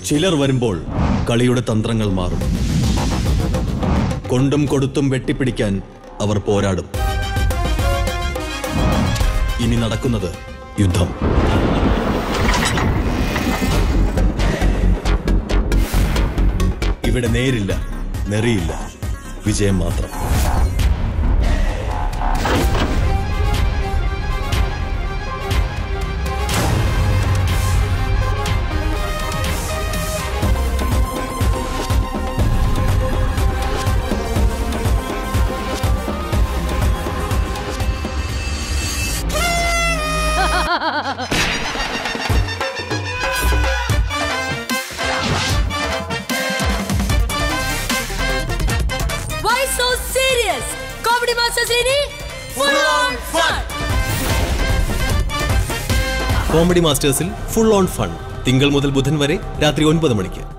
ചിലർ വരുമ്പോൾ കളിയുടെ തന്ത്രങ്ങൾ മാറും കൊണ്ടും കൊടുത്തും വെട്ടിപ്പിടിക്കാൻ അവർ പോരാടും ഇനി നടക്കുന്നത് യുദ്ധം ഇവിടെ നേരില്ല നെറിയില്ല വിജയം മാത്രം Why so serious? Comedy Masters ini full on fun. Comedy മാസ്റ്റേഴ്സിൽ ഫുൾ ഓൺ ഫൺ തിങ്കൾ മുതൽ ബുധൻ വരെ രാത്രി ഒൻപത് മണിക്ക്